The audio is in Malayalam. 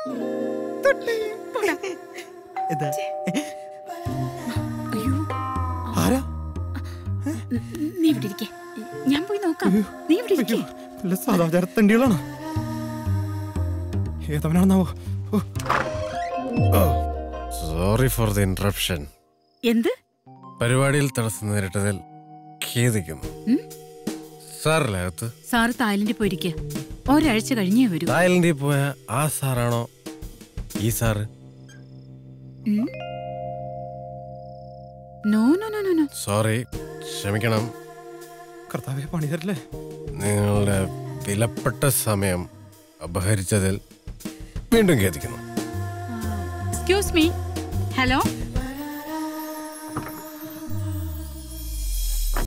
എന്താ അയ്യോ ആരാ നീ ഇവിടെ ഇരിക്കേ ഞാൻ പോയി നോക്കാം നീ ഇവിടെ ഇരിക്കേ വല്ല സദാചാര തണ്ടികളാണോ ഏതവനാണെന്നാവോ ഓ, സോറി ഫോർ ദ ഇന്ററപ്ഷൻ എന്ത് പരിപാടിയിൽ തടസ്സം നേരിട്ടതിൽ ഖേദിക്കുന്നു ഉം? സാറല്ലേ അകത്ത് സാറ് തായ്ലൻഡിൽ പോയിരിക്കുക ഒരാഴ്ച കഴിഞ്ഞേ വരൂ തായ്ലൻഡിൽ പോയ ആ സാറാണോ ഈ സാറ് ഉം? No no no no no sorry ക്ഷമിക്കണം കർത്താവെ പണി തരല്ലേ നിങ്ങളുടെ വിലപ്പെട്ട സമയം അപഹരിച്ചതിൽ വീണ്ടും ഖേദിക്കുന്നു എക്സ്ക്യൂസ് മീ ഹലോ